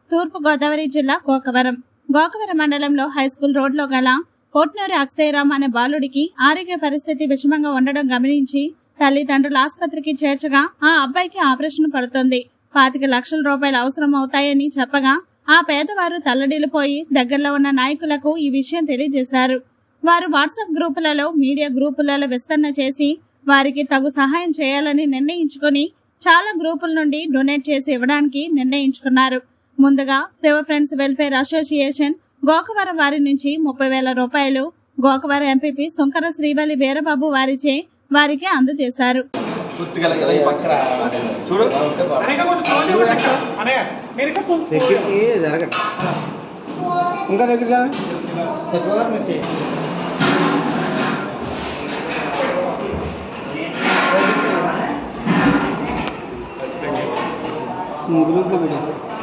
తూర్పు గోదావరి జిల్లా గోకవరం గోకవరం మండలంలో హైస్కూల్ రోడ్లో గల కోట్నూరి అక్షయరామ్ అనే బాలుడికి ఆరోగ్య పరిస్థితి విషమంగా ఉండడం గమనించి తల్లిదండ్రులు ఆసుపత్రికి చేర్చగా ఆ అబ్బాయికి ఆపరేషన్ పడుతుంది పాతిక లక్షల రూపాయలు అవసరం అవుతాయని చెప్పగా ఆ పేదవారు తల్లడిల్లిపోయి దగ్గరలో ఉన్న నాయకులకు ఈ విషయం తెలియజేశారు వారు వాట్సాప్ గ్రూపులలో మీడియా గ్రూపులలో విస్తరణ చేసి వారికి తగు సహాయం చేయాలని నిర్ణయించుకుని చాలా గ్రూపుల నుండి డొనేట్ చేసి ఇవ్వడానికి నిర్ణయించుకున్నారు ముందుగా Shiva friends welfare association Gokavaram వారి నుంచి ముప్పై వేల రూపాయలు గోకవరం ఎంపీపీ సుంకర శ్రీవల్లి వీరబాబు వారిచే వారికి అందజేశారు పూర్తిగా ఇలా ఈ పక్కన చూడు అనగా కొంచెం క్లోజ్ అవ్వండి. అనగా మీరు ఇంకా కొంచెం క్లోజ్ దగ్గరికి జరగండి ఇంకా దగ్గర సత్యవారం నుంచి గ్రూప్లో పెట్టాను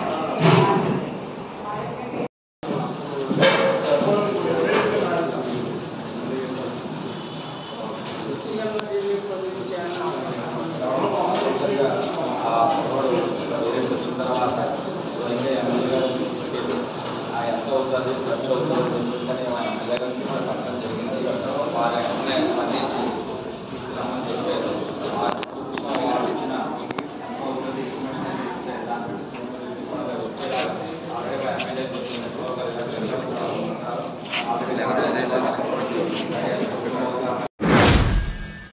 వచ్చిన తర్వాత స్వయంగా ఎమ్మెల్యే గారు తీసుకెళ్ళి ఆ ఎంత అవుతుంది ఖర్చు అవుతుంది అని చెప్పేసి మా ఎమ్మెల్యే గారికి మనం పట్టడం జరిగింది వారు వెంటనే స్పందించి తీసుకురామని చెప్పారు ఆ